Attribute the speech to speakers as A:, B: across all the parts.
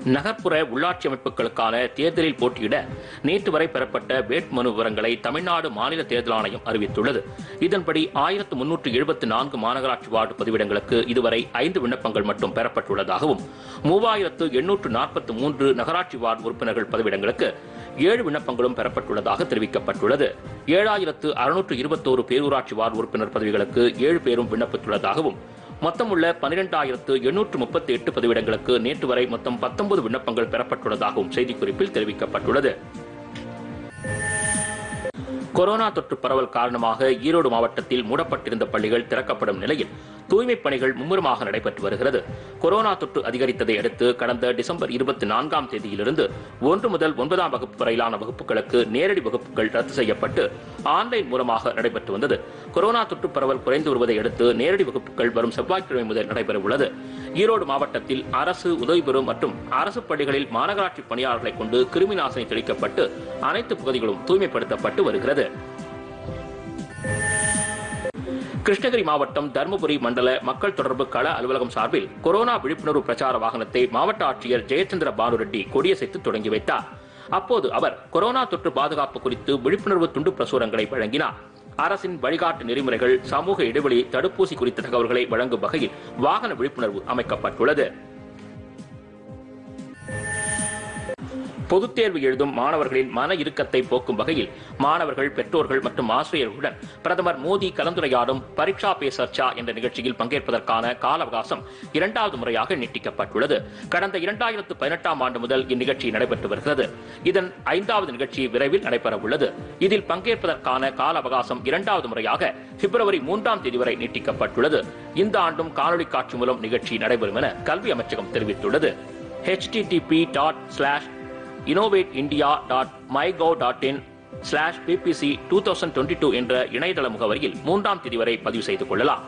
A: நகர்ப்புற உள்ளாட்சி அமைப்புகளுக்கான தேர்தலில் போட்டியிட நேற்று வரை பெறப்பட்ட வேட்புமனு விவரங்களை தமிழ்நாடு மாநில தேர்தல் ஆணையம் அறிவித்துள்ளது இதன்படி ஆயிரத்து முன்னூற்று எழுபத்தி நான்கு மாநகராட்சி வார்டு பதிவிடங்களுக்கு இதுவரை ஐந்து விண்ணப்பங்கள் மட்டும் பெறப்பட்டுள்ளதாகவும் மூவாயிரத்து எண்ணூற்று நாற்பத்தி மூன்று நகராட்சி வார்டு உறுப்பினர்கள் பதிவிடங்களுக்கு ஏழு விண்ணப்பங்களும் பெறப்பட்டுள்ளதாக தெரிவிக்கப்பட்டுள்ளது ஏழாயிரத்து அறுநூற்று இருபத்தோரு பேரூராட்சி வார்டு உறுப்பினர் பதவிகளுக்கு ஏழு பேரும் விண்ணப்பித்துள்ளதாகவும் மொத்தமுள்ள பனிரெண்டாயிரத்து எண்ணூற்று முப்பத்தி எட்டு பதிவிடங்களுக்கு நேற்று வரை மொத்தம் பத்தொன்பது விண்ணப்பங்கள் பெறப்பட்டுள்ளதாகவும் செய்திக்குறிப்பில் தெரிவிக்கப்பட்டுள்ளது கொரோனா தொற்று பரவல் காரணமாக ஈரோடு மாவட்டத்தில் மூடப்பட்டிருந்த பள்ளிகள் திறக்கப்படும் நிலையில் தூய்மைப் பணிகள் மும்முரமாக நடைபெற்று வருகிறது கொரோனா தொற்று அதிகரித்ததை அடுத்து கடந்த டிசம்பர் இருபத்தி நான்காம் தேதியிலிருந்து ஒன்று முதல் ஒன்பதாம் வகுப்பு வரையிலான வகுப்புகளுக்கு நேரடி வகுப்புகள் ரத்து செய்யப்பட்டு ஆன்லைன் மூலமாக நடைபெற்று வந்தது கொரோனா தொற்று பரவல் குறைந்து வருவதை அடுத்து நேரடி வகுப்புகள் வரும் செவ்வாய்க்கிழமை முதல் நடைபெற உள்ளது ஈரோடு மாவட்டத்தில் அரசு உதவி பெறும் மற்றும் அரசு பள்ளிகளில் மாநகராட்சி பணியாளர்களை கொண்டு கிருமி நாசினி தெளிக்கப்பட்டு அனைத்து பகுதிகளும் தூய்மைப்படுத்தப்பட்டு வருகிறது கிருஷ்ணகிரி மாவட்டம் தருமபுரி மண்டல மக்கள் தொடர்பு கள அலுவலகம் சார்பில் கொரோனா விழிப்புணர்வு பிரச்சார வாகனத்தை மாவட்ட ஆட்சியர் ஜெயச்சந்திர பானுரெட்டி கொடியசைத்து தொடங்கி வைத்தார் அப்போது அவர் கொரோனா தொற்று பாதுகாப்பு குறித்து விழிப்புணர்வு துண்டு பிரசுரங்களை வழங்கினார் அரசின் வழிகாட்டு நெறிமுறைகள் சமூக இடைவெளி தடுப்பூசி குறித்த தகவல்களை வழங்கும் வகையில் வாகன விழிப்புணர்வு அமைக்கப்பட்டுள்ளது பொதுத் தேர்வு எழுதும் மாணவர்களின் மன இறுக்கத்தை போக்கும் வகையில் மாணவர்கள் பெற்றோர்கள் மற்றும் ஆசிரியர்களுடன் பிரதமர் மோடி கலந்துரையாடும் பரீட்சா பே சர்ச்சா என்ற நிகழ்ச்சியில் பங்கேற்பதற்கான கால அவகாசம் இரண்டாவது முறையாக நீட்டிக்கப்பட்டுள்ளது கடந்த இரண்டாயிரத்து பதினெட்டாம் ஆண்டு முதல் இந்நிகழ்ச்சி நடைபெற்று வருகிறது இதன் ஐந்தாவது நிகழ்ச்சி விரைவில் நடைபெற உள்ளது இதில் பங்கேற்பதற்கான கால அவகாசம் இரண்டாவது முறையாக பிப்ரவரி மூன்றாம் தேதி வரை நீட்டிக்கப்பட்டுள்ளது இந்த ஆண்டும் காணொலி காட்சி மூலம் நிகழ்ச்சி நடைபெறும் என கல்வி அமைச்சகம் தெரிவித்துள்ளது http dot slash innovate india dot mygov dot in slash PPC two thousand twenty two என்ற இணையதள முகவரியில் மூன்றாம் தேதி வரை பதிவு செய்து கொள்ளலாம்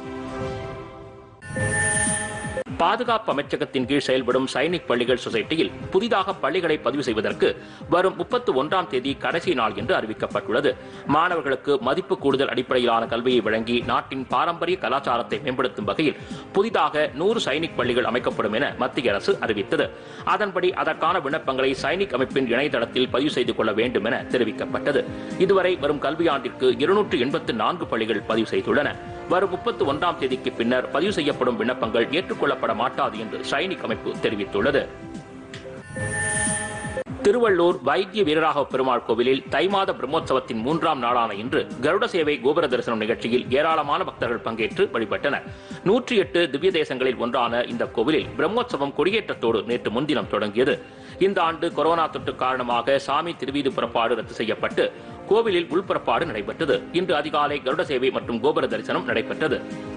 A: பாதுகாப்பு அமைச்சகத்தின் கீழ் செயல்படும் சைனிக் பள்ளிகள் சொசைட்டியில் புதிதாக பள்ளிகளை பதிவு செய்வதற்கு வரும் முப்பத்தி ஒன்றாம் தேதி கடைசி நாள் என்று அறிவிக்கப்பட்டுள்ளது மாணவர்களுக்கு மதிப்பு கூடுதல் அடிப்படையிலான கல்வியை வழங்கி நாட்டின் பாரம்பரிய கலாச்சாரத்தை மேம்படுத்தும் வகையில் புதிதாக நூறு சைனிக் பள்ளிகள் அமைக்கப்படும் என மத்திய அரசு அறிவித்தது அதன்படி அதற்கான விண்ணப்பங்களை சைனிக் அமைப்பின் இணையதளத்தில் பதிவு செய்து கொள்ள வேண்டும் என தெரிவிக்கப்பட்டது இதுவரை வரும் கல்வியாண்டிற்கு இருநூற்று எண்பத்து நான்கு பள்ளிகள் பதிவு செய்துள்ளன வரும் முப்பத்தி ஒன்றாம் தேதிக்கு பின்னர் பதிவு செய்யப்படும் விண்ணப்பங்கள் ஏற்றுக்கொள்ளப்பட மாட்டாது என்று சைனிக் அமைப்பு தெரிவித்துள்ளது திருவள்ளூர் வைத்திய வீரராக பெருமாள் கோவிலில் தை மாத பிரம்மோற்சவத்தின் மூன்றாம் நாளான இன்று கருட சேவை கோபுர தரிசனம் நிகழ்ச்சியில் ஏராளமான பக்தர்கள் பங்கேற்று வழிபட்டனர் நூற்றி எட்டு திவ்ய தேசங்களில் ஒன்றான இந்த கோவிலில் பிரம்மோற்சவம் கொடியேற்றத்தோடு நேற்று முன்தினம் தொடங்கியது இந்த ஆண்டு கொரோனா தொற்று காரணமாக சாமி திருவீது புறப்பாடு ரத்து செய்யப்பட்டு கோவிலில் உள்புறப்பாடு நடைபெற்றது இன்று அதிகாலை கருட சேவை மற்றும் கோபுர தரிசனம் நடைபெற்றது